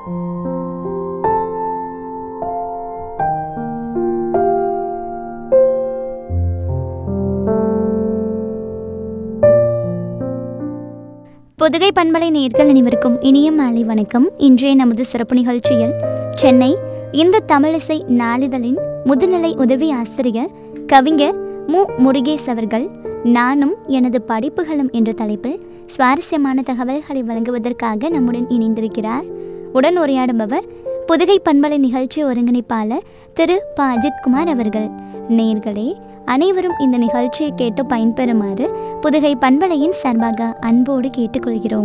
புதுகை பண்பலை நேர்கள் அனைவருக்கும் இனிய மாலை வணக்கம் இன்றைய நமது சிறப்பு நிகழ்ச்சியில் சென்னை இந்த தமிழிசை நாளிதழின் முதுநிலை உதவி ஆசிரியர் கவிஞர் மு முருகேஷ் அவர்கள் நானும் எனது படிப்புகளும் என்ற தலைப்பில் சுவாரஸ்யமான தகவல்களை வழங்குவதற்காக நம்முடன் இணைந்திருக்கிறார் உடன் உரையாடுபவர் புதுகை பண்பலை நிகழ்ச்சி ஒருங்கிணைப்பாளர் திரு ப அஜித்குமார் அவர்கள் நேர்களே அனைவரும் இந்த நிகழ்ச்சியை கேட்டு பயன்பெறுமாறு புதுகை பண்பலையின் சார்பாக அன்போடு கேட்டுக்கொள்கிறோம்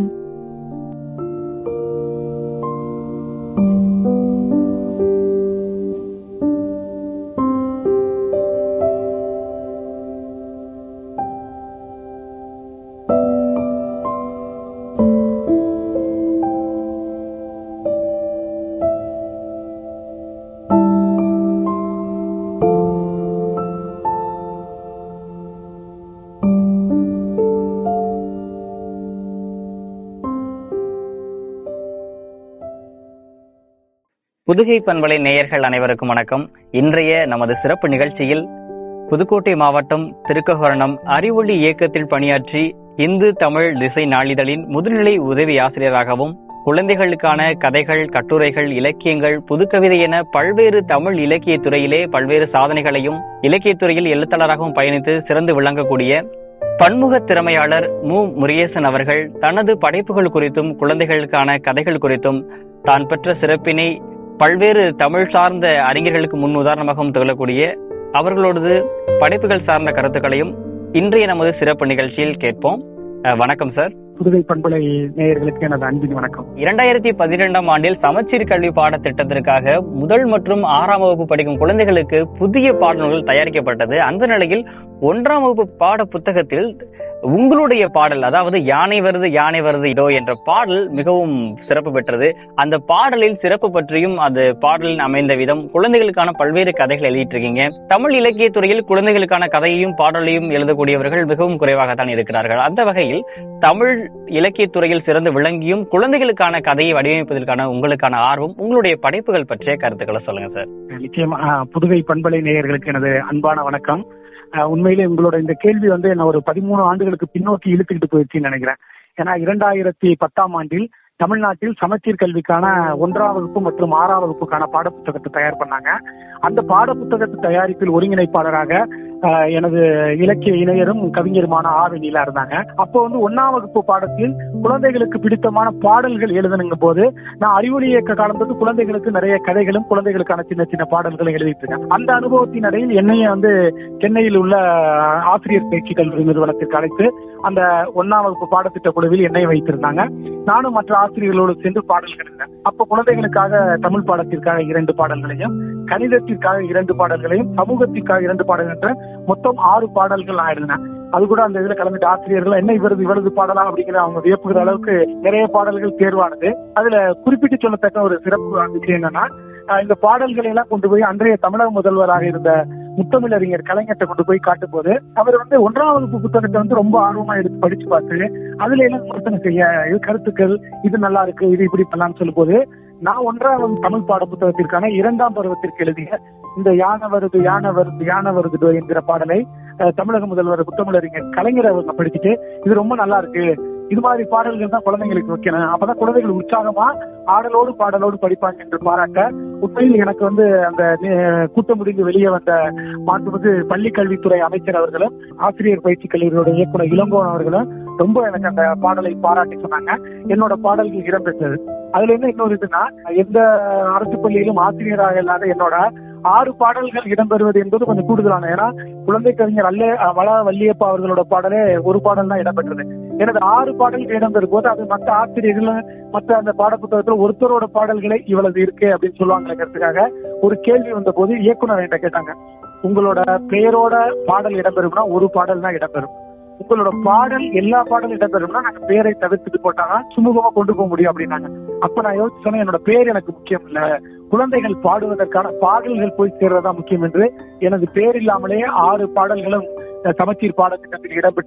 புதுகை பண்பலை நேயர்கள் அனைவருக்கும் வணக்கம் இன்றைய நமது சிறப்பு நிகழ்ச்சியில் புதுக்கோட்டை மாவட்டம் திருக்ககோரணம் அறிவொளி இயக்கத்தில் பணியாற்றி இந்து தமிழ் திசை நாளிதழின் முதுநிலை உதவி ஆசிரியராகவும் குழந்தைகளுக்கான கதைகள் கட்டுரைகள் இலக்கியங்கள் புதுக்கவிதை என பல்வேறு தமிழ் இலக்கிய துறையிலே பல்வேறு சாதனைகளையும் இலக்கியத்துறையில் எழுத்தாளராகவும் பயணித்து சிறந்து விளங்கக்கூடிய பன்முக திறமையாளர் மு முருகேசன் அவர்கள் தனது படைப்புகள் குறித்தும் குழந்தைகளுக்கான கதைகள் குறித்தும் தான் பெற்ற சிறப்பினை பல்வேறு தமிழ் சார்ந்த அறிஞர்களுக்கு முன் உதாரணமாகவும் திகழக்கூடிய அவர்களோடது படைப்புகள் சார்ந்த கருத்துக்களையும் இன்றைய நமது சிறப்பு நிகழ்ச்சியில் கேட்போம் அஹ், வணக்கம் சார் புதுகை பண்பலை நேயர்களுக்கு எனது அன்பின் வணக்கம் இரண்டாயிரத்தி பதிரெண்டாம் ஆண்டில் சமச்சீர் கல்வி பாடத்திட்டத்திற்காக முதல் மற்றும் ஆறாம் வகுப்பு படிக்கும் குழந்தைகளுக்கு புதிய பாடநூல்கள் தயாரிக்கப்பட்டது அந்த நிலையில் ஒன்றாம் வகுப்பு பாட புத்தகத்தில் உங்களுடைய பாடல் அதாவது யானை வருது யானை வருது இதோ என்ற பாடல் மிகவும் சிறப்பு பெற்றது அந்த பாடலில் சிறப்பு பற்றியும் அது பாடலில் அமைந்த விதம் குழந்தைகளுக்கான பல்வேறு கதைகள் எழுதிட்டு தமிழ் இலக்கிய துறையில் குழந்தைகளுக்கான கதையையும் பாடலையும் எழுதக்கூடியவர்கள் மிகவும் குறைவாகத்தான் இருக்கிறார்கள் அந்த வகையில் தமிழ் இலக்கிய துறையில் சிறந்து விளங்கியும் குழந்தைகளுக்கான கதையை வடிவமைப்பதற்கான உங்களுக்கான ஆர்வம் உங்களுடைய படைப்புகள் பற்றிய கருத்துக்களை சொல்லுங்க சார் நிச்சயமா ஆ, புதுகை பண்பலை நேயர்களுக்கு எனது அன்பான வணக்கம் ஆ, உண்மையிலே உங்களோட இந்த கேள்வி வந்து என்ன ஒரு பதிமூணு ஆண்டுகளுக்கு பின்னோக்கி இழுத்துக்கிட்டு போயிடுச்சுன்னு நினைக்கிறேன் ஏன்னா இரண்டாயிரத்தி பத்தாம் ஆண்டில் தமிழ்நாட்டில் சமச்சீர் கல்விக்கான ஒன்றாம் வகுப்பு மற்றும் ஆறாம் வகுப்புக்கான பாடப்புத்தகத்தை தயார் பண்ணாங்க அந்த பாடப்புத்தகத்தை தயாரிப்பில் ஒருங்கிணைப்பாளராக ஆஹ், எனது இலக்கிய இணையரும் கவிஞருமான ஆவி நீலா இருந்தாங்க அப்போ வந்து ஒன்னாம் வகுப்பு பாடத்தில் குழந்தைகளுக்கு பிடித்தமான பாடல்கள் எழுதணுங்க போது நான் அறிவொளி இயக்க காலம் தொட்டு குழந்தைகளுக்கு நிறைய கதைகளும் குழந்தைகளுக்கான சின்ன சின்ன பாடல்களும் எழுதிட்டு இருக்கேன் அந்த அனுபவத்தின் இடையில் என்னைய வந்து சென்னையில் உள்ள ஆசிரியர் பயிற்சி கல்வி நிறுவனத்திற்கு அழைத்து அந்த ஒன்னாம் வகுப்பு பாடத்திட்ட குழுவில் என்னை வைத்திருந்தாங்க நானும் மற்ற ஆசிரியர்களோடு சென்று பாடல்கள் எழுதினேன் அப்ப குழந்தைகளுக்காக தமிழ் பாடத்திற்காக இரண்டு பாடல்களையும் கணிதத்திற்காக இரண்டு பாடல்களையும் சமூகத்திற்காக இரண்டு பாடல்கள் என்ற மொத்தம் ஆறு பாடல்கள் நான் எழுதினேன் அது கூட அந்த இதுல கலந்துட்டு ஆசிரியர்கள் என்ன இவரது இவரது பாடலாம் அப்படிங்கிற அவங்க வியப்புகிற அளவுக்கு நிறைய பாடல்கள் தேர்வானது அதுல குறிப்பிட்டு சொல்லத்தக்க ஒரு சிறப்பு விஷயம் என்னன்னா ஆஹ் இந்த பாடல்களை எல்லாம் கொண்டு போய் அன்றைய தமிழக முதல்வராக இருந்த முத்தமிழறிஞர் கலைஞர்கிட்ட கொண்டு போய் காட்டும் போது அவர் வந்து ஒன்றாம் வகுப்பு புத்தகத்தை வந்து ரொம்ப ஆர்வமா எடுத்து படிச்சு பார்த்து அதுல எல்லாம் விமர்சனம் செய்ய இது கருத்துக்கள் இது நல்லா இருக்கு இது இப்படி பண்ணலாம்னு சொல்லும் போது நான் ஒன்றாம் வகுப்பு தமிழ் பாட புத்தகத்திற்கான இரண்டாம் பருவத்திற்கு எழுதிய இந்த யானை வருது யானை வருது யானை வருது என்கிற பாடலை அஹ், தமிழக முதல்வர் முத்தமிழறிஞர் கலைஞர் அவங்க படிச்சுட்டு இது ரொம்ப நல்லா இருக்கு இது மாதிரி பாடல்கள் தான் குழந்தைங்களுக்கு வைக்கணும் அப்பதான் குழந்தைகள் உற்சாகமா ஆடலோடு பாடலோடு படிப்பாங்க என்று பாராட்ட உண்மையில் எனக்கு வந்து அந்த நி- கூட்டம் முடிந்து வெளியே வந்த மாண்புமிகு பள்ளி கல்வித்துறை அமைச்சர் அவர்களும் ஆசிரியர் பயிற்சி கல்லூரியோட இயக்குனர் இளங்கோவன் அவர்களும் ரொம்ப எனக்கு அந்த பாடலை பாராட்டி சொன்னாங்க என்னோட பாடல்கள் இடம்பெற்றது அதுல என்ன இன்னொரு இதுன்னா எந்த அரசு பள்ளியிலும் ஆசிரியராக இல்லாத என்னோட ஆறு பாடல்கள் இடம்பெறுவது என்பது கொஞ்சம் கூடுதலான ஏன்னா குழந்தை கவிஞர் அல்ல வள வள்ளியப்பா அவர்களோட பாடலே ஒரு பாடல் தான் இடம்பெற்றது எனது ஆறு பாடல்கள் இடம்பெறும் போது அது மற்ற ஆசிரியர்கள் மற்ற அந்த பாடப்புத்தகத்துல ஒருத்தரோட பாடல்களை இவ்வளவு இருக்கு அப்படின்னு சொல்லுவாங்கிறதுக்காக ஒரு கேள்வி வந்த போது இயக்குனர் என்கிட்ட கேட்டாங்க உங்களோட பெயரோட பாடல் இடம்பெறும்னா ஒரு பாடல் தான் இடம்பெறும் உங்களோட பாடல் எல்லா பாடலும் இடம்பெறும்னா நாங்க பேரை தவிர்த்துட்டு போட்டாதான் சுமூகமா கொண்டு போக முடியும் அப்படின்னாங்க அப்ப நான் யோசிச்சு சொன்னேன் என்னோட பேர் எனக்கு முக்கியம் இல்ல குழந்தைகள் பாடுவதற்கான பாடல்கள் போய் சேர்றதா முக்கியம் என்று எனது பேர் இல்லாமலே ஆறு பாடல்களும் அஹ், சமச்சீர் பாடத்திட்டத்தில் இடம்பெற்றது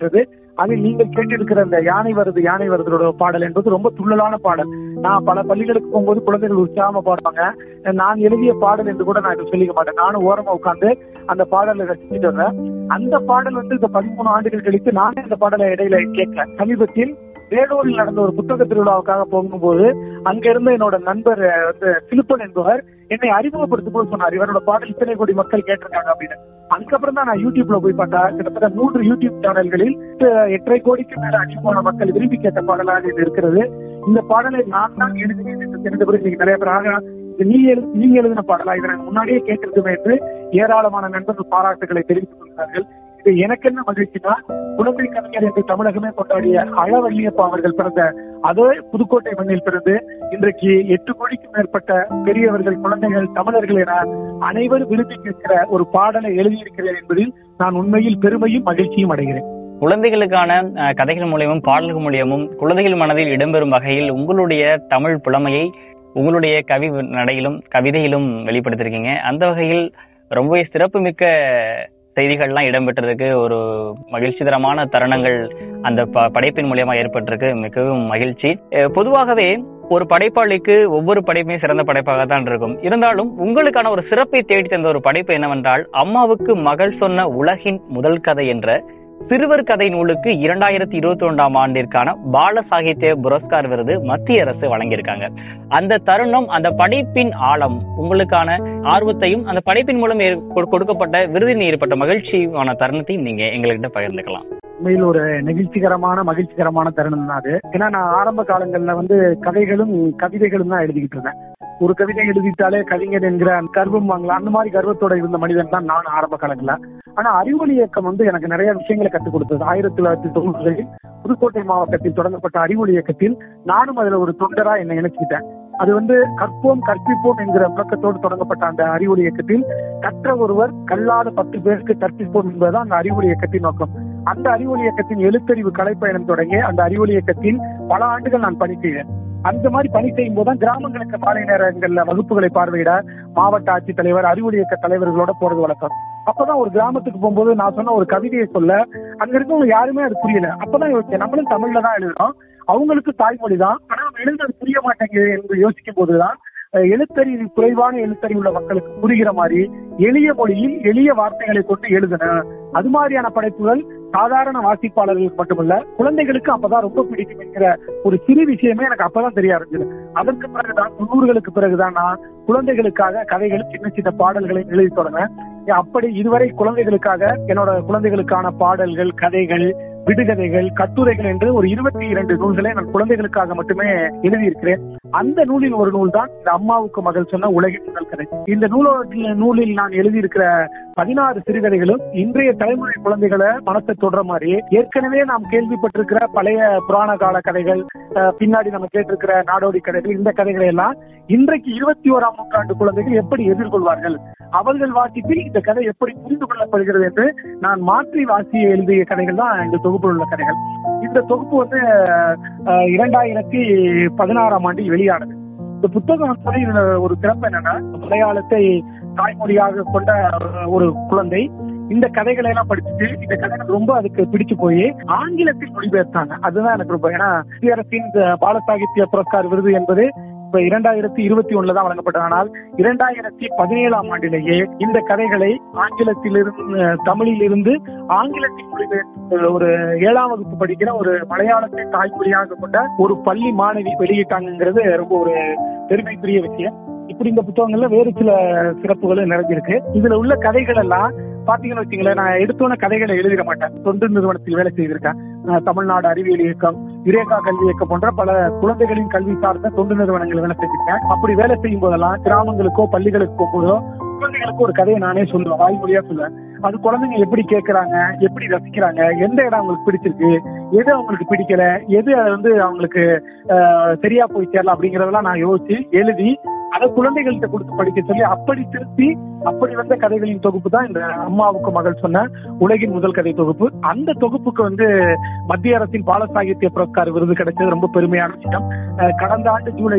அதில் நீங்கள் கேட்டிருக்கிற அந்த யானை வருது யானை வருதோட பாடல் என்பது ரொம்ப துள்ளலான பாடல் நான் பல பள்ளிகளுக்கு போகும்போது குழந்தைகள் உற்சாகமா பாடுவாங்க நான் எழுதிய பாடல் என்று கூட நான் இதை சொல்லிக்க மாட்டேன் நானும் ஓரமா உட்கார்ந்து அந்த பாடலை ரசிச்சுட்டு வர்றேன் அந்த பாடல் வந்து இந்த பதிமூணு ஆண்டுகள் கழித்து நானே அந்த பாடலை இடையில கேட்க சமீபத்தில் வேலூரில் நடந்த ஒரு புத்தக திருவிழாவுக்காக போகும்போது அங்க இருந்த என்னோட நண்பர் அஹ், வந்து பிலிப்பன் என்பவர் என்னை அறிமுகப்படுத்தும் போது சொன்னார் இவரோட பாடல் இத்தனை கோடி மக்கள் கேட்டிருக்காங்க அப்படின்னு அதுக்கப்புறம் தான் நான் யூடியூப்ல போய் பார்த்தா கிட்டத்தட்ட மூன்று யூடியூப் சேனல்களில் எட்டு- எட்டரை கோடிக்கு மேல அதிகமான மக்கள் விரும்பி கேட்ட பாடலாக இது இருக்கிறது இந்த பாடலை நான் தான் எழுதினேன் என்று தெரிந்த பிறகு இன்னைக்கு நிறைய பேர் ஆக இது நீ எழு நீங்க எழுதின பாடலா இதை நாங்க முன்னாடியே கேட்டிருக்கோமே என்று ஏராளமான நண்பர்கள் பாராட்டுகளை தெரிவித்துக் கொள்கிறார்கள் இது எனக்கு என்ன மகிழ்ச்சினா குழந்தை கவிஞர் என்று தமிழகமே கொண்டாடிய அழவல்லியப்பா அவர்கள் பிறந்த அதே புதுக்கோட்டை மண்ணில் பிறந்து இன்றைக்கு எட்டு கோடிக்கும் மேற்பட்ட பெரியவர்கள் குழந்தைகள் தமிழர்கள் என அனைவரும் விரும்பி கேட்கிற ஒரு பாடலை எழுதியிருக்கிறேன் என்பதில் நான் உண்மையில் பெருமையும் மகிழ்ச்சியும் அடைகிறேன் குழந்தைகளுக்கான அஹ், கதைகள் மூலியமும் பாடல்கள் மூலியமும் குழந்தைகள் மனதில் இடம்பெறும் வகையில் உங்களுடைய தமிழ் புலமையை உங்களுடைய கவி நடையிலும் கவிதையிலும் வெளிப்படுத்திருக்கீங்க அந்த வகையில் ரொம்பவே சிறப்புமிக்க செய்திகள்லாம் இடம்பெற்றிருக்கு ஒரு மகிழ்ச்சிகரமான தருணங்கள் அந்த ப- படைப்பின் மூலியமா ஏற்பட்டிருக்கு மிகவும் மகிழ்ச்சி அஹ், பொதுவாகவே ஒரு படைப்பாளிக்கு ஒவ்வொரு படைப்புமே சிறந்த படைப்பாக தான் இருக்கும் இருந்தாலும் உங்களுக்கான ஒரு சிறப்பை தேடி தந்த ஒரு படைப்பு என்னவென்றால் அம்மாவுக்கு மகள் சொன்ன உலகின் முதல் கதை என்ற சிறுவர் கதை நூலுக்கு இரண்டாயிரத்தி இருபத்தி ஒன்றாம் ஆண்டிற்கான பால சாகித்ய புரஸ்கார் விருது மத்திய அரசு வழங்கியிருக்காங்க அந்த தருணம் அந்த படைப்பின் ஆழம் உங்களுக்கான ஆர்வத்தையும் அந்த படைப்பின் மூலம் ஏற்- கொ- கொடுக்கப்பட்ட விருதில் ஏற்பட்ட மகிழ்ச்சியான தருணத்தையும் நீங்க எங்ககிட்ட பகிர்ந்துக்கலாம் உண்மையில் ஒரு நெகிழ்ச்சிகரமான மகிழ்ச்சிகரமான தருணம் தான் அது ஏன்னா நான் ஆரம்ப காலங்கள்ல வந்து கதைகளும் கவிதைகளும் தான் எழுதிக்கிட்டு இருந்தேன் ஒரு கவிதை எழுதிட்டாலே கவிஞர் என்கிற அந்த கர்வம் வாங்கலாம் அந்த மாதிரி கர்வத்தோட இருந்த மனிதன் தான் நான் ஆரம்ப காலங்கள்ல ஆனா அறிவொளி இயக்கம் வந்து எனக்கு நிறைய விஷயங்களை கற்றுக் கொடுத்தது ஆயிரத்தி தொள்ளாயிரத்தி தொண்ணூறுகளில் புதுக்கோட்டை மாவட்டத்தில் தொடங்கப்பட்ட அறிவொளி இயக்கத்தில் நானும் அதுல ஒரு தொண்டரா என்னை இணைச்சுக்கிட்டேன் அது வந்து கற்போம் கற்பிப்போம் என்கிற முழக்கத்தோடு தொடங்கப்பட்ட அந்த அறிவொளி இயக்கத்தில் கற்ற ஒருவர் கல்லாத பத்து பேருக்கு கற்பிப்போம் என்பதுதான் அந்த அறிவொளி இயக்கத்தின் நோக்கம் அந்த அறிவொளி இயக்கத்தின் எழுத்தறிவு கலைப்பயணம் தொடங்கி அந்த அறிவொளி இயக்கத்தில் பல ஆண்டுகள் நான் பணி செய்தேன் அந்த மாதிரி பணி செய்யும் போதுதான் கிராமங்களுக்கு மாலை நேரங்கள்ல வகுப்புகளை பார்வையிட மாவட்ட ஆட்சித்தலைவர் அறிவொளி இயக்க தலைவர்களோட போறது வழக்கம் அப்பதான் ஒரு கிராமத்துக்கு போகும்போது நான் சொன்ன ஒரு கவிதையை சொல்ல அங்க இருக்கவங்க யாருமே அது புரியல அப்பதான் யோசிச்சேன் நம்மளும் தமிழ்ல தான் எழுதுறோம் அவங்களுக்கு தாய்மொழி தான் ஆனா நம்ம எழுதுறது புரிய மாட்டேங்குது என்று யோசிக்கும் போதுதான் அஹ், எழுத்தறிவு குறைவான எழுத்தறிவு உள்ள மக்களுக்கு புரிகிற மாதிரி எளிய மொழியில் எளிய வார்த்தைகளை கொண்டு எழுதணும் அது மாதிரியான படைப்புகள் சாதாரண வாசிப்பாளர்களுக்கு மட்டுமல்ல குழந்தைகளுக்கு அப்பதான் ரொம்ப பிடிக்கும் என்கிற ஒரு சிறு விஷயமே எனக்கு அப்பதான் தெரிய ஆரம்பிச்சது அதற்கு பிறகுதான் தொண்ணூறுகளுக்கு பிறகுதான் நான் குழந்தைகளுக்காக கதைகள் சின்ன சின்ன பாடல்களை எழுதி தொடங்கினேன் அப்படி இதுவரை குழந்தைகளுக்காக என்னோட குழந்தைகளுக்கான பாடல்கள் கதைகள் விடுகதைகள் கட்டுரைகள் என்று ஒரு இருபத்தி இரண்டு நூல்களை நான் குழந்தைகளுக்காக மட்டுமே எழுதியிருக்கிறேன் அந்த நூலில் ஒரு நூல் தான் இந்த அம்மாவுக்கு மகள் சொன்ன உலகின் முதல் கதை இந்த நூலோட நூலில் நான் எழுதியிருக்கிற பதினாறு சிறுகதைகளும் இன்றைய தலைமுறை குழந்தைகளை மனசை தொடர மாதிரி ஏற்கனவே நாம் கேள்விப்பட்டிருக்கிற பழைய புராண கால கதைகள் அஹ், பின்னாடி நம்ம கேட்டிருக்கிற நாடோடி கதைகள் இந்த கதைகளை எல்லாம் இன்றைக்கு இருபத்தி ஓராம் நூற்றாண்டு குழந்தைகள் எப்படி எதிர்கொள்வார்கள் அவர்கள் வாசிப்பில் இந்த கதை எப்படி புரிந்து கொள்ளப்படுகிறது என்று நான் மாற்றி வாசி எழுதிய கதைகள் தான் இந்த தொகுப்பில் உள்ள கதைகள் இந்த தொகுப்பு வந்து அஹ், இரண்டாயிரத்தி பதினாறாம் ஆண்டில் வெளியானது இந்த புத்தகம் வந்து இதுல ஒரு சிறப்பு என்னன்னா மலையாளத்தை தாய்மொழியாக கொண்ட ஒரு குழந்தை இந்த கதைகளை எல்லாம் படிச்சுட்டு இந்த கதைகள் ரொம்ப அதுக்கு பிடிச்சு போய் ஆங்கிலத்தில் மொழிபெயர்த்தாங்க அதுதான் எனக்கு ரொம்ப ஏன்னா மத்திய அரசின் இந்த பால சாகித்ய புரஸ்கார் விருது என்பது இப்ப இரண்டாயிரத்தி இருபத்தி ஒண்ணுல தான் வழங்கப்பட்டது ஆனால் இரண்டாயிரத்தி பதினேழாம் ஆண்டிலேயே இந்த கதைகளை ஆங்கிலத்திலிருந்து தமிழில் இருந்து ஆங்கிலத்தில் மொழிபெயர்த்து ஒரு ஏழாம் வகுப்பு படிக்கிற ஒரு மலையாளத்தை தாய்மொழியாக கொண்ட ஒரு பள்ளி மாணவி வெளியிட்டாங்கிறது ரொம்ப ஒரு பெருமைக்குரிய விஷயம் இப்படி இந்த புத்தகங்கள்ல வேறு சில சிறப்புகளும் நிறைஞ்சிருக்கு இதுல உள்ள கதைகள் எல்லாம் பாத்தீங்கன்னு வச்சுங்களேன் நான் எடுத்தோன கதைகளை எழுதிட மாட்டேன் தொண்டு நிறுவனத்தில் வேலை செய்திருக்கேன் நான் தமிழ்நாடு அறிவியல் இயக்கம் யுரேகா கல்வி இயக்கம் போன்ற பல குழந்தைகளின் கல்வி சார்ந்த தொண்டு நிறுவனங்கள் வேலை செஞ்சிருக்கேன் அப்படி வேலை செய்யும் போதெல்லாம் கிராமங்களுக்கோ பள்ளிகளுக்கு போகும்போதோ குழந்தைகளுக்கு ஒரு கதையை நானே சொல்லுவேன் வாய்மொழியா சொல்லுவேன் அது குழந்தைங்க எப்படி கேட்கறாங்க எப்படி ரசிக்கிறாங்க எந்த இடம் அவங்களுக்கு பிடிச்சிருக்கு எது அவங்களுக்கு பிடிக்கல எது அது வந்து அவங்களுக்கு ஆஹ், சரியா போய் சேரலாம் அப்படிங்கறதெல்லாம் நான் யோசிச்சு எழுதி அதை குழந்தைகள்கிட்ட கொடுத்து படிக்க சொல்லி அப்படி திருப்பி அப்படி வந்த கதைகளின் தொகுப்பு தான் இந்த அம்மாவுக்கு மகள் சொன்ன உலகின் முதல் கதை தொகுப்பு அந்த தொகுப்புக்கு வந்து மத்திய அரசின் பால சாகித்ய புரஸ்கார் விருது கிடைச்சது ரொம்ப பெருமையான விஷயம் அஹ் கடந்த ஆண்டு ஜூலையில்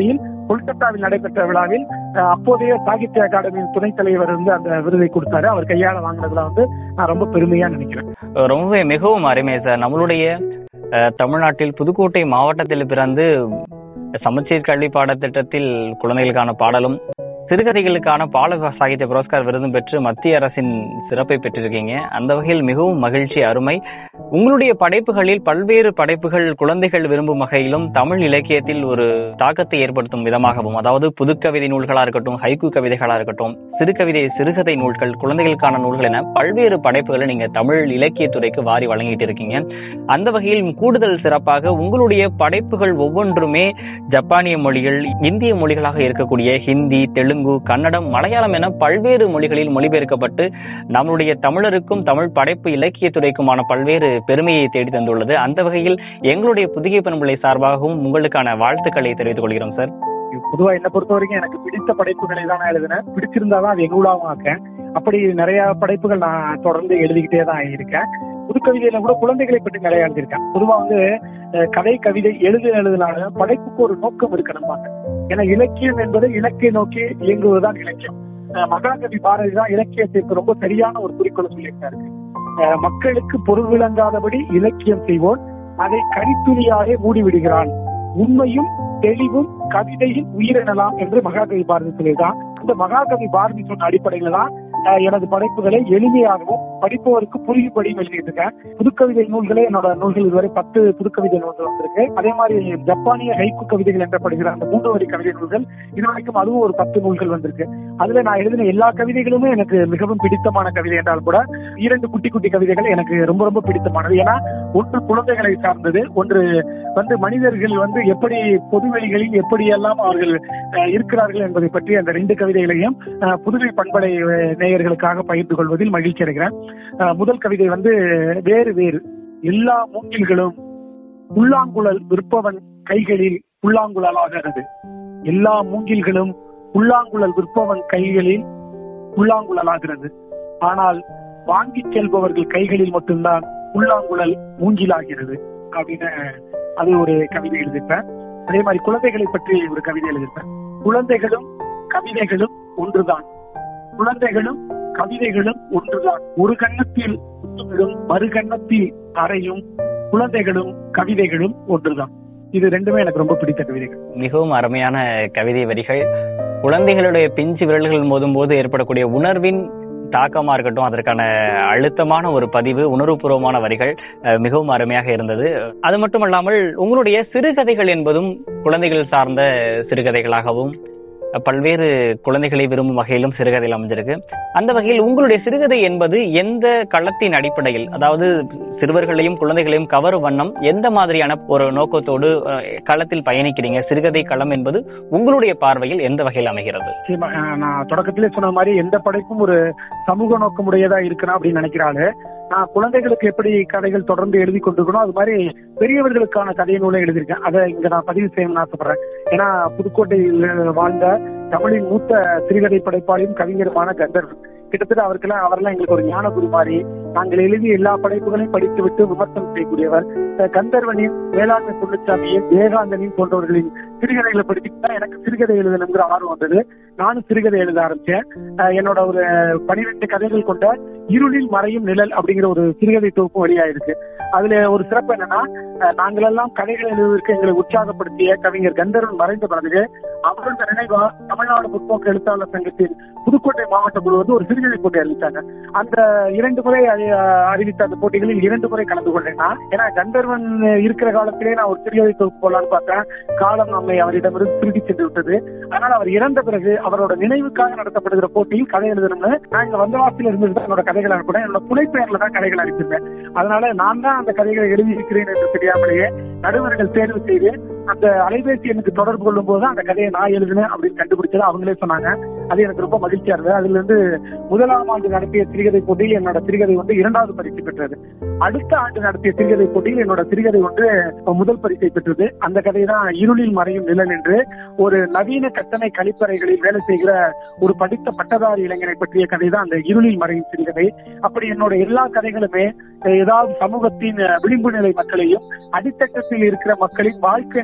கொல்கத்தாவில் நடைபெற்ற விழாவில் அஹ், அப்போதைய சாகித்ய அகாடமியின் துணைத் தலைவர் வந்து அந்த விருதை கொடுத்தாரு அவர் கையால வாங்கினதுல வந்து நான் ரொம்ப பெருமையா நினைக்கிறேன் ரொம்பவே மிகவும் அருமை சார் நம்மளுடைய அஹ், தமிழ்நாட்டில் புதுக்கோட்டை மாவட்டத்தில் பிறந்து சமச்சீர் கல்வி பாடத்திட்டத்தில் குழந்தைகளுக்கான பாடலும் சிறுகதைகளுக்கான பால சாகித்ய புரஸ்கார் விருதும் பெற்று மத்திய அரசின் சிறப்பை பெற்றிருக்கீங்க அந்த வகையில் மிகவும் மகிழ்ச்சி அருமை உங்களுடைய படைப்புகளில் பல்வேறு படைப்புகள் குழந்தைகள் விரும்பும் வகையிலும் தமிழ் இலக்கியத்தில் ஒரு தாக்கத்தை ஏற்படுத்தும் விதமாகவும் அதாவது புதுக்கவிதை நூல்களா இருக்கட்டும் ஹைக்கு கவிதைகளா இருக்கட்டும் சிறுகவிதை சிறுகதை நூல்கள் குழந்தைகளுக்கான நூல்கள் என பல்வேறு படைப்புகளை நீங்க தமிழ் இலக்கியத்துறைக்கு வாரி வழங்கிட்டு இருக்கீங்க அந்த வகையில் கூடுதல் சிறப்பாக உங்களுடைய படைப்புகள் ஒவ்வொன்றுமே ஜப்பானிய மொழிகள் இந்திய மொழிகளாக இருக்கக்கூடிய ஹிந்தி தெலுங்கு கன்னடம் மலையாளம் என பல்வேறு மொழிகளில் மொழிபெயர்க்கப்பட்டு நம்முடைய தமிழருக்கும் தமிழ் படைப்பு இலக்கியத்துறைக்குமான பல்வேறு பெருமையை தேடி தந்துள்ளது அந்த வகையில் எங்களுடைய புதிய பண்புகளை சார்பாகவும் உங்களுக்கான வாழ்த்துக்களை தெரிவித்துக் கொள்கிறோம் சார் பொதுவா என்னை பொறுத்த வரைக்கும் எனக்கு பிடித்த படைப்புகளை தான் நான் எழுதினேன் பிடிச்சிருந்தாதான் அது எங்கூடாவும் ஆக்கேன் அப்படி நிறைய படைப்புகள் நான் தொடர்ந்து எழுதிக்கிட்டே தான் இருக்கேன் புதுக்கவிதையில கூட குழந்தைகளை பற்றி நிறைய எழுதியிருக்கேன் பொதுவா வந்து அஹ், கதை கவிதை எழுத எழுதினால படைப்புக்கு ஒரு நோக்கம் இருக்கணும்பாங்க ஏன்னா இலக்கியம் என்பது இலக்கிய நோக்கி இயங்குவதுதான் இலக்கியம் அஹ், மகாகவி பாரதி தான் இலக்கியத்திற்கு ரொம்ப சரியான ஒரு குறிக்கோளை சொல்லியிருக்காரு அஹ், மக்களுக்கு பொருள் விளங்காதபடி இலக்கியம் செய்வோன் அதை கரித்துளியாக மூடிவிடுகிறான் உண்மையும் தெளிவும் கவிதையின் உயிரினலாம் என்று மகாகவி பாரதி சொல்லியிருக்கான் அந்த மகாகவி பாரதி சொன்ன அடிப்படையில தான் அஹ், எனது படைப்புகளை எளிமையாகவும் படிப்பவருக்கு புரியும்படியும் எழுதிட்டு இருக்கேன் புதுக்கவிதை நூல்களே என்னோட நூல்கள் இதுவரை பத்து புதுக்கவிதை நூல்கள் வந்திருக்கு அதே மாதிரி ஜப்பானிய ஹைக்கு கவிதைகள் என்றப்படுகிற அந்த மூன்று வரி கவிதை நூல்கள் இது வரைக்கும் அதுவும் ஒரு பத்து நூல்கள் வந்திருக்கு அதுல நான் எழுதின எல்லா கவிதைகளுமே எனக்கு மிகவும் பிடித்தமான கவிதை என்றால் கூட இரண்டு குட்டி குட்டி கவிதைகள் எனக்கு ரொம்ப ரொம்ப பிடித்தமானது ஏன்னா ஒன்று குழந்தைகளை சார்ந்தது ஒன்று வந்து மனிதர்கள் வந்து எப்படி பொதுவெளிகளில் எப்படியெல்லாம் அவர்கள் அஹ், இருக்கிறார்கள் என்பதை பற்றி அந்த ரெண்டு கவிதைகளையும் அஹ், புதுவை பண்பலை அஹ், நேயர்களுக்காக பகிர்ந்து கொள்வதில் மகிழ்ச்சி அடைகிறேன் அஹ், முதல் கவிதை வந்து வேறு வேறு எல்லா மூங்கில்களும் புல்லாங்குழல் விற்பவன் கைகளில் புல்லாங்குழலாகிறது எல்லா மூங்கில்களும் புல்லாங்குழல் விற்பவன் கைகளில் புல்லாங்குழலாகிறது ஆனால் வாங்கிச் செல்பவர்கள் கைகளில் மட்டும்தான் புல்லாங்குழல் மூங்கிலாகிறது அப்படின்னு அது ஒரு கவிதை எழுதியிருப்பேன் அதே மாதிரி குழந்தைகளை பற்றி ஒரு கவிதை எழுதியிருப்பேன் குழந்தைகளும் கவிதைகளும் ஒன்றுதான் குழந்தைகளும் கவிதைகளும் ஒன்றுதான் ஒரு கன்னத்தில் முத்துவிடும் மறு கன்னத்தில் அறையும் குழந்தைகளும் கவிதைகளும் ஒன்றுதான் இது ரெண்டுமே எனக்கு ரொம்ப பிடித்த கவிதைகள் மிகவும் அருமையான கவிதை வரிகள் குழந்தைகளுடைய பிஞ்சு விரல்கள் மோதும் போது ஏற்படக்கூடிய உணர்வின் தாக்கமா இருக்கட்டும் அதற்கான அழுத்தமான ஒரு பதிவு உணர்வுபூர்வமான வரிகள் அஹ், மிகவும் அருமையாக இருந்தது அது மட்டுமல்லாமல் உங்களுடைய சிறுகதைகள் என்பதும் குழந்தைகள் சார்ந்த சிறுகதைகளாகவும் அஹ், பல்வேறு குழந்தைகளை விரும்பும் வகையிலும் சிறுகதைகள் அமைஞ்சிருக்கு அந்த வகையில் உங்களுடைய சிறுகதை என்பது எந்த களத்தின் அடிப்படையில் அதாவது சிறுவர்களையும் குழந்தைகளையும் கவரும் வண்ணம் எந்த மாதிரியான ஒரு நோக்கத்தோடு அஹ், களத்தில் பயணிக்கிறீங்க சிறுகதை களம் என்பது உங்களுடைய பார்வையில் எந்த வகையில் அமைகிறது நிச்சயமா, அஹ், நான் தொடக்கத்திலே சொன்ன மாதிரி எந்த படைப்பும் ஒரு சமூக நோக்கமுடையதா இருக்கணும் அப்படின்னு நினைக்கிறாரு நான் குழந்தைகளுக்கு எப்படி கதைகள் தொடர்ந்து எழுதி கொண்டிருக்கணும் அது மாதிரி பெரியவர்களுக்கான கதை நூலை எழுதியிருக்கேன் அதை இங்க நான் பதிவு செய்யணும்னு ஆசைப்படுறேன் ஏன்னா புதுக்கோட்டையில் வாழ்ந்த தமிழின் மூத்த சிறுகதை படைப்பாளியும் கவிஞருமான கந்தர்வன் கிட்டத்தட்ட அவருக்கெல்லாம் அவரெல்லாம் எங்களுக்கு ஒரு ஞானகுரு மாதிரி நாங்கள் எழுதிய எல்லா படைப்புகளையும் படித்து விட்டு விமர்சனம் செய்யக்கூடியவர் அஹ் கந்தர்வனின் வேளாண்மை பொன்னுச்சாமியின் விவேகானந்தனின் போன்றவர்களின் சிறுகதைகளை படிச்சுட்டு தான் எனக்கு சிறுகதை எழுதணுங்கிற ஆர்வம் வந்தது நானும் சிறுகதை எழுத ஆரம்பிச்சேன் அஹ் என்னோட ஒரு பனிரெண்டு கதைகள் கொண்ட இருளில் மறையும் நிழல் அப்படிங்கிற ஒரு சிறுகதை தொகுப்பு வெளியாயிருக்கு அதுல ஒரு சிறப்பு என்னன்னா அஹ் நாங்களெல்லாம் கதைகள் எழுதுவதற்கு எங்களை உற்சாகப்படுத்திய கவிஞர் கந்தர்வன் மறைந்த பிறகு அவரோட நினைவா தமிழ்நாடு முற்போக்கு எழுத்தாளர் சங்கத்தின் புதுக்கோட்டை மாவட்ட குழு வந்து ஒரு சிறுகதை போட்டி அறிவித்தாங்க அந்த இரண்டு முறை அறி- அறிவித்த அந்த போட்டிகளில் இரண்டு முறை கலந்து கொண்டேன் நான் ஏன்னா கந்தர்வன் இருக்கிற காலத்திலே நான் ஒரு சிறுகதை தொகுப்பு போடலான்னு பார்த்தேன் காலம் நம்மை அவரிடமிருந்து திருடி சென்று விட்டது அதனால அவர் இறந்த பிறகு அவரோட நினைவுக்காக நடத்தப்படுகிற போட்டியில் கதை எழுதணும்னு நான் இங்க வந்தவாசியில் இருந்து தான் என்னோட கதைகள் அனுப்பினேன் என்னோட புனைப்பெயர்ல தான் கதைகள் அனுப்பியிருந்தேன் அதனால நான் தான் அந்த கதைகளை எழுதியிருக்கிறேன் என்று தெரியாமலேயே நடுவர்கள் தேர்வு செய்து அந்த அலைபேசி எனக்கு தொடர்பு கொள்ளும் போது அந்த கதையை நான் எழுதினேன் அப்படின்னு கண்டுபிடிச்சது அவங்களே சொன்னாங்க அது எனக்கு ரொம்ப மகிழ்ச்சியா இருந்தது அதுல இருந்து முதலாம் ஆண்டு நடத்திய சிறுகதை போட்டியில் என்னோட சிறுகதை வந்து இரண்டாவது பரிசு பெற்றது அடுத்த ஆண்டு நடத்திய சிறுகதை போட்டியில் என்னோட சிறுகதை வந்து முதல் பரிசை பெற்றது அந்த கதை தான் இருளில் மறையும் நிழல் என்று ஒரு நவீன கட்டணை கழிப்பறைகளில் வேலை செய்கிற ஒரு படித்த பட்டதாரி இளைஞரை பற்றிய கதை தான் அந்த இருளில் மறையும் சிறுகதை அப்படி என்னோட எல்லா கதைகளுமே அஹ், ஏதாவது சமூகத்தின் அஹ், விளிம்பு நிலை மக்களையும் அடித்தட்டத்தில் இருக்கிற மக்களின் வாழ்க்கை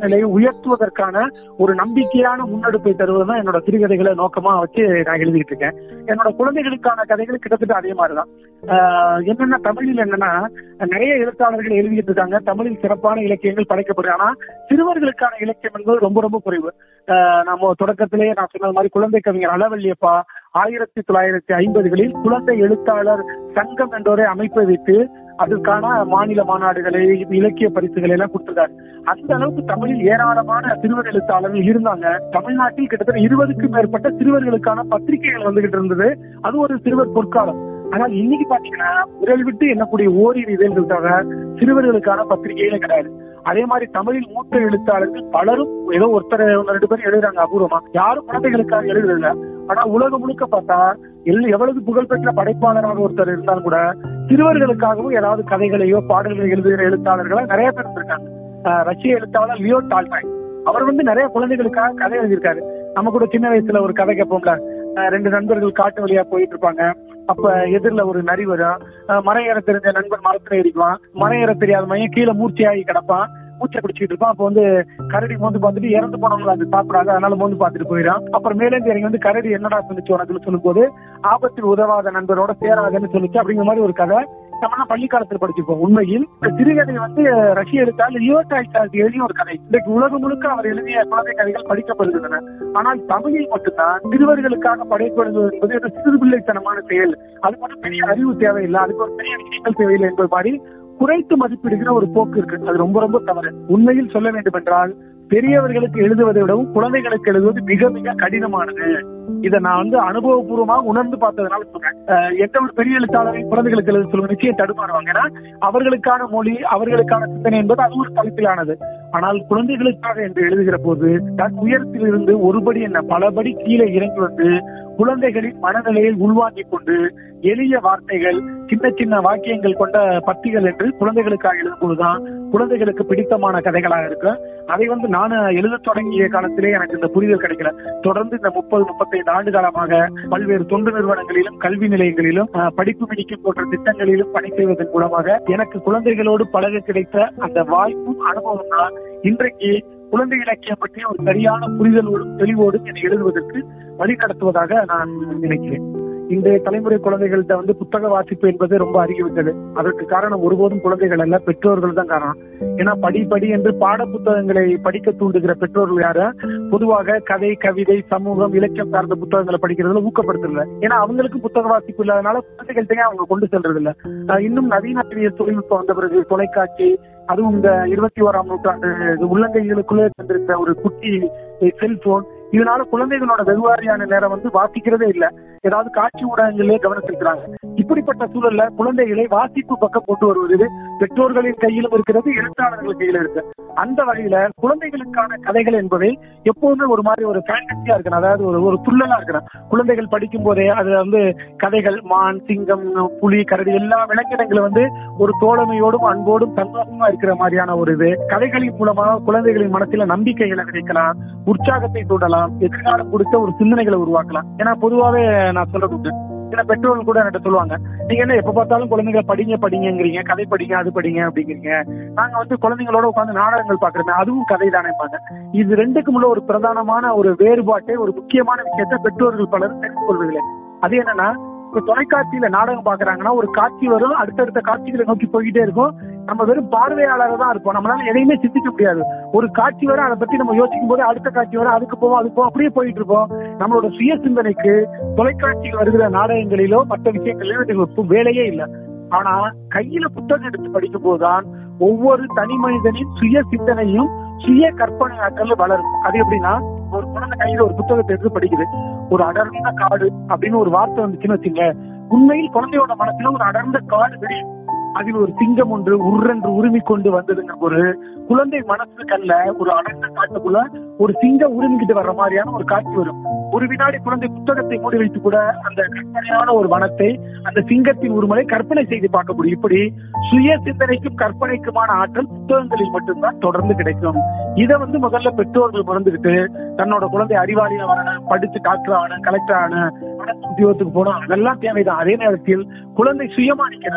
மனநிலையை உயர்த்துவதற்கான ஒரு நம்பிக்கையான முன்னெடுப்பை தருவதுதான் என்னோட சிறுகதைகளை நோக்கமா வச்சு நான் எழுதிட்டு இருக்கேன் என்னோட குழந்தைகளுக்கான கதைகள் கிட்டத்தட்ட அதே மாதிரிதான் ஆஹ் என்னன்னா தமிழில் என்னன்னா நிறைய எழுத்தாளர்கள் எழுதிட்டு இருக்காங்க தமிழில் சிறப்பான இலக்கியங்கள் படைக்கப்படுது ஆனா சிறுவர்களுக்கான இலக்கியம் என்பது ரொம்ப ரொம்ப குறைவு ஆஹ் நம்ம தொடக்கத்திலேயே நான் சொன்னது மாதிரி குழந்தை கவிஞர் அளவல்லியப்பா ஆயிரத்தி தொள்ளாயிரத்தி ஐம்பதுகளில் குழந்தை எழுத்தாளர் சங்கம் என்றொரு அமைப்பை வைத்து அதற்கான மாநில மாநாடுகளை இலக்கிய பரிசுகளை எல்லாம் கொடுத்திருக்காரு அந்த அளவுக்கு தமிழில் ஏராளமான சிறுவர் எழுத்தாளர்கள் இருந்தாங்க தமிழ்நாட்டில் கிட்டத்தட்ட இருபதுக்கும் மேற்பட்ட சிறுவர்களுக்கான பத்திரிகைகள் வந்துகிட்டு இருந்தது அது ஒரு சிறுவர் பொற்காலம் ஆனால் இன்னைக்கு பாத்தீங்கன்னா விரல் விட்டு எண்ணக்கூடிய ஓரிரு இதழ்கள் தவிர சிறுவர்களுக்கான பத்திரிகைகளே கிடையாது அதே மாதிரி தமிழில் மூத்த எழுத்தாளர்கள் பலரும் ஏதோ ஒருத்தர் ஒன்று ரெண்டு பேர் எழுதுறாங்க அபூர்வமா யாரும் குழந்தைகளுக்காக எழுதுறதில்ல ஆனா உலகம் முழுக்க பார்த்தா எல் எவ்வளவு புகழ்பெற்ற படைப்பாளராக ஒருத்தர் இருந்தாலும் கூட சிறுவர்களுக்காகவும் ஏதாவது கதைகளையோ பாடல்களை எழுதுகிற எழுத்தாளர்களா நிறைய பேர் இருந்திருக்காங்க ஆஹ் ரஷ்ய எழுத்தாளர் லியோ டால்டாய் அவர் வந்து நிறைய குழந்தைகளுக்காக கதை எழுதியிருக்காரு நம்ம கூட சின்ன வயசுல ஒரு கதை கேட்போம்ல ஆஹ் ரெண்டு நண்பர்கள் காட்டு வழியா போயிட்டு இருப்பாங்க அப்ப எதிரில ஒரு நரி வரும் ஆஹ் மரம் ஏற தெரிஞ்ச நண்பன் மரத்துல ஏறிக்குவான் மரம் ஏற தெரியாத மையம் கீழே மூர்ச்சியாகி கிடப்பான் மூச்சை பிடிச்சிட்டு இருப்பான் அப்ப வந்து கரடி மோந்து பார்த்துட்டு இறந்து போனவங்களை அது சாப்பிடாது அதனால மோந்து பார்த்துட்டு போயிடும் அப்புறம் மேலேந்து இறங்கி வந்து கரடி என்னடா சொல்லிச்சு உனக்குன்னு சொல்லும் போது ஆபத்தில் உதவாத நண்பரோட சேராதுன்னு சொல்லிச்சு அப்படிங்கிற மாதிரி ஒரு கதை நம்ம பள்ளி காலத்துல படிச்சிருப்போம் உண்மையில் இந்த சிறுகதை வந்து ரஷ்ய எழுத்தாளர் லியோ டால்ஸ்டாய் எழுதிய ஒரு கதை இன்றைக்கு உலகம் முழுக்க அவர் எழுதிய குழந்தை கதைகள் படிக்கப்படுகின்றன ஆனால் தமிழில் மட்டும்தான் சிறுவர்களுக்காக படைப்படுவது என்பது ஒரு சிறுபிள்ளைத்தனமான செயல் அதுக்கு மட்டும் பெரிய அறிவு தேவையில்லை அதுக்கு ஒரு பெரிய விஷயங்கள் தேவையில்லை என்பது மாதிரி குறைத்து மதிப்பிடுகிற ஒரு போக்கு இருக்கு அது ரொம்ப ரொம்ப தவறு உண்மையில் சொல்ல வேண்டும் என்றால் பெரியவர்களுக்கு எழுதுவதை விடவும் குழந்தைகளுக்கு எழுதுவது மிக மிக கடினமானது இதை நான் வந்து அனுபவபூர்வமாக உணர்ந்து பார்த்ததுனால சொல்றேன் அஹ் எந்த ஒரு பெரிய எழுத்தாளரை குழந்தைகளுக்கு எழுத சொல்லுங்க நிச்சயம் தடுமாறுவாங்க ஏன்னா அவர்களுக்கான மொழி அவர்களுக்கான சிந்தனை என்பது அது ஒரு தலைப்பிலானது ஆனால் குழந்தைகளுக்காக என்று எழுதுகிற போது தன் உயரத்தில் இருந்து ஒருபடி என்ன பலபடி கீழே இறங்கி வந்து குழந்தைகளின் மனநிலையை உள்வாங்கிக் கொண்டு எளிய வார்த்தைகள் சின்ன சின்ன வாக்கியங்கள் கொண்ட பத்திகள் என்று குழந்தைகளுக்காக எழுதும் போதுதான் குழந்தைகளுக்கு பிடித்தமான கதைகளாக இருக்கும் அதை வந்து நான் எழுத தொடங்கிய காலத்திலே எனக்கு இந்த புரிதல் கிடைக்கல தொடர்ந்து இந்த முப்பது முப்பத்தைந்து ஆண்டு காலமாக பல்வேறு தொண்டு நிறுவனங்களிலும் கல்வி நிலையங்களிலும் அஹ், படிப்பு மிடிக்கும் போன்ற திட்டங்களிலும் பணி செய்வதன் மூலமாக எனக்கு குழந்தைகளோடு பழக கிடைத்த அந்த வாய்ப்பும் அனுபவம் தான் இன்றைக்கு குழந்தை இலக்கியம் பற்றிய ஒரு சரியான புரிதலோடும் தெளிவோடும் என்னை எழுதுவதற்கு வழிநடத்துவதாக நான் நினைக்கிறேன் இன்றைய தலைமுறை குழந்தைகள்கிட்ட வந்து புத்தக வாசிப்பு என்பது ரொம்ப அருகிவிட்டது அதற்கு காரணம் ஒருபோதும் குழந்தைகள் அல்ல பெற்றோர்கள் தான் காரணம் ஏன்னா படி படி என்று பாட புத்தகங்களை படிக்க தூண்டுகிற பெற்றோர்கள் யாரு பொதுவாக கதை கவிதை சமூகம் இலக்கியம் சார்ந்த புத்தகங்களை படிக்கிறதுல ஊக்கப்படுத்துறது ஏன்னா அவங்களுக்கு புத்தக வாசிப்பு இல்லாதனால குழந்தைகள்கிட்டயே அவங்க கொண்டு செல்றது இல்ல ஆஹ் இன்னும் நவீன அறிவியல் தொழில்நுட்பம் வந்த பிறகு தொலைக்காட்சி அதுவும் இந்த இருபத்தி ஓராம் நூற்றாண்டு இது உள்ளங்கைகளுக்குள்ளே தந்திருக்கிற ஒரு குட்டி செல்போன் இதனால குழந்தைகளோட வெகுவாரியான நேரம் வந்து வாசிக்கிறதே இல்ல ஏதாவது காட்சி ஊடகங்களே கவனம் செலுத்துறாங்க இப்படிப்பட்ட சூழல்ல குழந்தைகளை வாசிப்பு பக்கம் கொண்டு வருவது பெற்றோர்களின் கையிலும் இருக்கிறது எழுத்தாளர்கள் கையில இருக்கு அந்த வகையில குழந்தைகளுக்கான கதைகள் என்பவை எப்போதுமே ஒரு மாதிரி ஒரு ஃபேண்டசியா இருக்கணும் அதாவது ஒரு ஒரு துள்ளலா இருக்கணும் குழந்தைகள் படிக்கும் போதே அது வந்து கதைகள் மான் சிங்கம் புலி கரடி எல்லா விலங்கினங்களும் வந்து ஒரு தோழமையோடும் அன்போடும் சந்தோஷமா இருக்கிற மாதிரியான ஒரு இது கதைகளின் மூலமாக குழந்தைகளின் மனசுல நம்பிக்கைகளை விதைக்கலாம் உற்சாகத்தை தூண்டலாம் எதிர்காலம் கொடுத்த ஒரு சிந்தனைகளை உருவாக்கலாம் ஏன்னா பொதுவாவே நான் சொல்றது உண்டு சில பெற்றோர்கள் கூட என்கிட்ட சொல்லுவாங்க நீங்க என்ன எப்ப பார்த்தாலும் குழந்தைங்களை படிங்க படிங்கங்கிறீங்க கதை படிங்க அது படிங்க அப்படிங்கிறீங்க நாங்க வந்து குழந்தைங்களோட உட்கார்ந்து நாடகங்கள் பாக்குறோமே அதுவும் கதை தானே இது ரெண்டுக்கும் உள்ள ஒரு பிரதானமான ஒரு வேறுபாட்டை ஒரு முக்கியமான விஷயத்தை பெற்றோர்கள் பலர் தெரிந்து கொள்வதில்லை அது என்னன்னா இப்ப தொலைக்காட்சியில நாடகம் பாக்குறாங்கன்னா ஒரு காட்சி வரும் அடுத்தடுத்த காட்சிகளை நோக்கி போய்கிட்டே இருக்கும் நம்ம வெறும் பார்வையாளராக தான் இருப்போம் நம்மளால எதையுமே சிந்திக்க முடியாது ஒரு காட்சி வரும் அதை பத்தி நம்ம யோசிக்கும் போது அடுத்த காட்சி வரும் அதுக்கு போவோம் அதுக்கு போவோம் அப்படியே போயிட்டு இருப்போம் நம்மளோட சுய சிந்தனைக்கு தொலைக்காட்சியில் வருகிற நாடகங்களிலோ மற்ற விஷயங்களிலோ இதுக்கு வேலையே இல்லை ஆனா கையில புத்தகம் எடுத்து படிக்கும் போதுதான் ஒவ்வொரு தனி மனிதனின் சுய சிந்தனையும் சுய கற்பனை ஆற்றல் வளரும் அது எப்படின்னா ஒரு குழந்தை கையில ஒரு புத்தகத்தை எடுத்து படிக்குது ஒரு அடர்ந்த காடு அப்படின்னு ஒரு வார்த்தை வந்துச்சுன்னு வச்சுங்க உண்மையில் குழந்தையோட மனசுல ஒரு அடர்ந்த காடு தெரியும் அதில் ஒரு சிங்கம் ஒன்று உருன்று உரிமை கொண்டு வந்ததுங்க ஒரு குழந்தை மனசு கல்ல ஒரு அடர்ந்த காட்டுக்குள்ள ஒரு சிங்கம் உரிமிக்கிட்டு வர்ற மாதிரியான ஒரு காட்சி வரும் ஒரு வினாடி குழந்தை புத்தகத்தை மூடி வைத்து கூட அந்த கற்பனையான ஒரு வனத்தை அந்த சிங்கத்தின் உருமலை கற்பனை செய்து பார்க்க முடியும் இப்படி சுய சிந்தனைக்கும் கற்பனைக்குமான ஆற்றல் புத்தகங்களில் மட்டும்தான் தொடர்ந்து கிடைக்கும் இதை வந்து முதல்ல பெற்றோர்கள் மறந்துகிட்டு தன்னோட குழந்தை அறிவாளியா வரணும் படிச்சு டாக்டர் ஆகணும் கலெக்டர் ஆகணும் அரசு உத்தியோகத்துக்கு போகணும் அதெல்லாம் தேவைதான் அதே நேரத்தில் குழந்தை சுயமா நிக்கணும்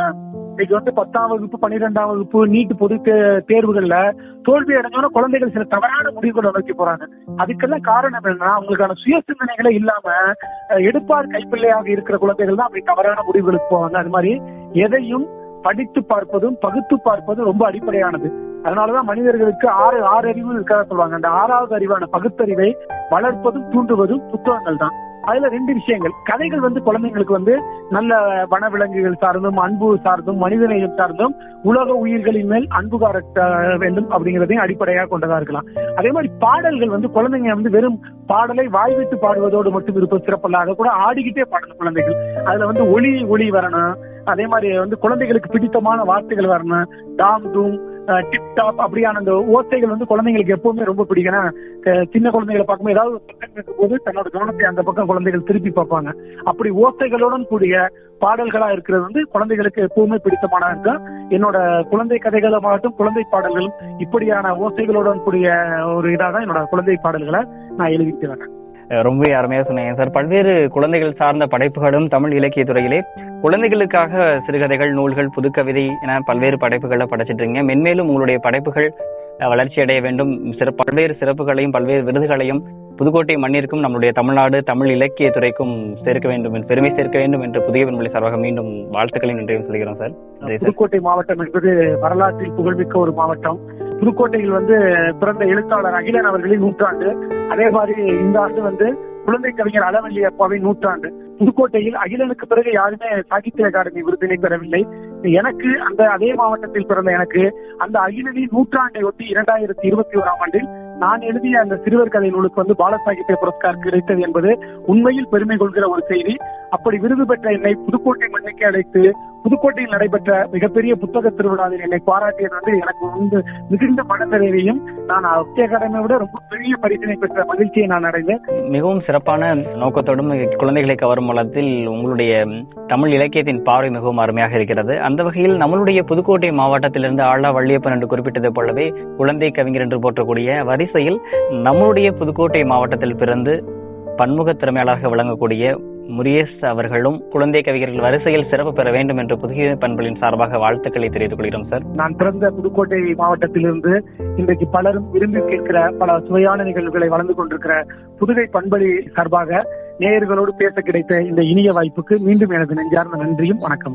இன்னைக்கு வந்து பத்தாம் வகுப்பு பன்னிரெண்டாம் வகுப்பு நீட் பொது தே- தேர்வுகள்ல தோல்வி அடைஞ்சோன்னா குழந்தைகள் சில தவறான முடிவுகளை நோக்கி போறாங்க அதுக்கெல்லாம் காரணம் என்னன்னா அவங்களுக்கான சுய சிந்தனைகளே இல்லாம அஹ், எடுப்பார் கைப்பிள்ளையாக இருக்கிற குழந்தைகள் தான் அப்படி தவறான முடிவுகளுக்கு போவாங்க அது மாதிரி எதையும் படித்து பார்ப்பதும் பகுத்து பார்ப்பதும் ரொம்ப அடிப்படையானது அதனாலதான் மனிதர்களுக்கு ஆறு ஆறு அறிவு இருக்கிறதா சொல்லுவாங்க அந்த ஆறாவது அறிவான பகுத்தறிவை வளர்ப்பதும் தூண்டுவதும் புத்தகங்கள் தான் அதுல ரெண்டு விஷயங்கள் கதைகள் வந்து குழந்தைங்களுக்கு வந்து நல்ல வனவிலங்குகள் சார்ந்தும் அன்பு சார்ந்தும் மனிதநேயம் சார்ந்தும் உலக உயிர்களின் மேல் அன்பு காட்ட வேண்டும் அப்படிங்கறதையும் அடிப்படையாக கொண்டதா இருக்கலாம் அதே மாதிரி பாடல்கள் வந்து குழந்தைங்க வந்து வெறும் பாடலை வாய் விட்டு பாடுவதோடு மட்டும் இருப்பது சிறப்பல்லாத கூட ஆடிக்கிட்டே பாடணும் குழந்தைகள் அதுல வந்து ஒளி ஒளி வரணும் அதே மாதிரி வந்து குழந்தைகளுக்கு பிடித்தமான வார்த்தைகள் வரணும் டாம் டூம் டிப் டாப் அப்படியான அந்த ஓசைகள் வந்து குழந்தைங்களுக்கு எப்பவுமே ரொம்ப பிடிக்கும் ஏன்னா, அஹ், சின்ன குழந்தைகளை பார்க்கும்போது ஏதாவது ஒரு சத்தம் கேட்கும் போது தன்னோட கவனத்தை அந்த பக்கம் குழந்தைகள் திருப்பி பார்ப்பாங்க அப்படி ஓசைகளுடன் கூடிய பாடல்களா இருக்கிறது வந்து குழந்தைகளுக்கு எப்பவுமே பிடித்தமான இருக்கும் என்னோட குழந்தை கதைகளுமாகட்டும் குழந்தை பாடல்களும் இப்படியான ஓசைகளுடன் கூடிய ஒரு இதாக என்னோட குழந்தை பாடல்களை நான் எழுதிட்டு வரேன் அஹ் ரொம்ப அருமையா சொன்னீங்க சார் பல்வேறு குழந்தைகள் சார்ந்த படைப்புகளும் தமிழ் இலக்கிய துறையிலே குழந்தைகளுக்காக சிறுகதைகள் நூல்கள் புதுக்கவிதை என பல்வேறு படைப்புகளை படைச்சிட்டு இருக்கீங்க மென்மேலும் உங்களுடைய படைப்புகள் அஹ், வளர்ச்சி அடைய வேண்டும் சிறப்பு பல்வேறு சிறப்புகளையும் பல்வேறு விருதுகளையும் புதுக்கோட்டை மண்ணிற்கும் நம்மளுடைய தமிழ்நாடு தமிழ் இலக்கிய துறைக்கும் சேர்க்க வேண்டும் என்று- பெருமை சேர்க்க வேண்டும் என்று புதிய விண்வெளி சார்பாக மீண்டும் வாழ்த்துக்களை நன்றியும் சொல்கிறோம் சார் நன்றி சார் புதுக்கோட்டை மாவட்டம் என்பது வரலாற்றில் புகழ்மிக்க ஒரு மாவட்டம் புதுக்கோட்டையில் வந்து பிறந்த எழுத்தாளர் அகிலன் அவர்களின் நூற்றாண்டு அதே மாதிரி இந்த ஆண்டு வந்து குழந்தை கவிஞர் அளவல்லி அப்பாவின் நூற்றாண்டு புதுக்கோட்டையில் அகிலனுக்கு பிறகு யாருமே சாகித்ய அகாடமி விருதினை பெறவில்லை எனக்கு அந்த அதே மாவட்டத்தில் பிறந்த எனக்கு அந்த அகிலனின் நூற்றாண்டை ஒட்டி இரண்டாயிரத்தி இருபத்தி ஓராம் ஆண்டில் நான் எழுதிய அந்த சிறுவர் கதை நூலுக்கு வந்து பால சாகித்ய புரஸ்கார் கிடைத்தது என்பது உண்மையில் பெருமை கொள்கிற ஒரு செய்தி அப்படி விருது பெற்ற என்னை புதுக்கோட்டை மண்ணுக்கு அழைத்து புதுக்கோட்டையில் நடைபெற்ற மிகப்பெரிய புத்தக திருவிழாவில் என்னை பாராட்டியது வந்து எனக்கு வந்து மிகுந்த மனநிறைவையும் நான் அத்திய அகாடமியை விட ரொம்ப பெரிய பரிசினை பெற்ற மகிழ்ச்சியை நான் அடைந்தேன் மிகவும் சிறப்பான நோக்கத்தோடும் குழந்தைகளை கவரும் வளத்தில் உங்களுடைய தமிழ் இலக்கியத்தின் பார்வை மிகவும் அருமையாக இருக்கிறது அந்த வகையில் நம்மளுடைய புதுக்கோட்டை மாவட்டத்திலிருந்து ஆளா வள்ளியப்பன் என்று குறிப்பிட்டது போலவே குழந்தை கவிஞர் என்று போற்றக்கூடிய வரிசையில் நம்மளுடைய புதுக்கோட்டை மாவட்டத்தில் பிறந்து பன்முக திறமையாளராக விளங்கக்கூடிய முரியஸ் அவர்களும் குழந்தை கவிஞர்கள் வரிசையில் சிறப்பு பெற வேண்டும் என்று புதிய பண்புகளின் சார்பாக வாழ்த்துக்களை தெரிவித்துக் கொள்கிறோம் சார் நான் பிறந்த புதுக்கோட்டை மாவட்டத்திலிருந்து இன்றைக்கு பலரும் விரும்பி கேட்கிற பல சுவையான நிகழ்வுகளை வளர்ந்து கொண்டிருக்கிற புதுகை பண்பலி சார்பாக நேயர்களோடு பேச கிடைத்த இந்த இனிய வாய்ப்புக்கு மீண்டும் எனது நெஞ்சார்ந்த நன்றியும் வணக்கம்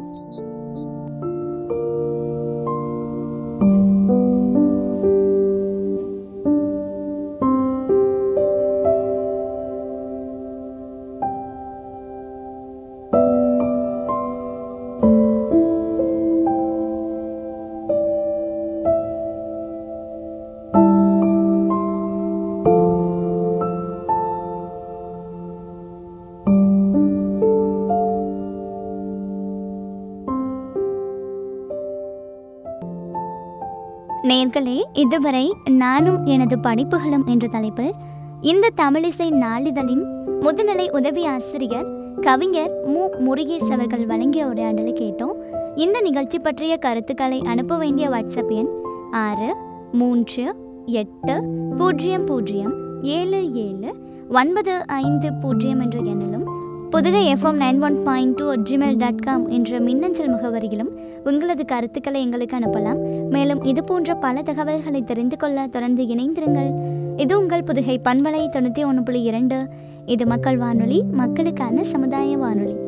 நேர்களே இதுவரை நானும் எனது படிப்புகளும் என்ற தலைப்பில் இந்த தமிழிசை நாளிதழின் முதுநிலை உதவி ஆசிரியர் கவிஞர் மு முருகேஷ் அவர்கள் வழங்கிய உரையாடலை கேட்டோம் இந்த நிகழ்ச்சி பற்றிய கருத்துக்களை அனுப்ப வேண்டிய வாட்ஸ்அப் எண் ஆறு மூன்று எட்டு பூஜ்ஜியம் பூஜ்ஜியம் ஏழு ஏழு ஒன்பது ஐந்து பூஜ்ஜியம் என்ற எண்ணிலும் Pudukai FM nine one point two Gmail dot com என்ற மின்னஞ்சல் முகவரியிலும் உங்களது கருத்துக்களை எங்களுக்கு அனுப்பலாம் மேலும் இது போன்ற பல தகவல்களை தெரிந்து கொள்ள தொடர்ந்து இணைந்திருங்கள் இது உங்கள் புதுகை பண்பலை தொண்ணூற்றி ஒன்று புள்ளி இரண்டு இது மக்கள் வானொலி மக்களுக்கான சமுதாய வானொலி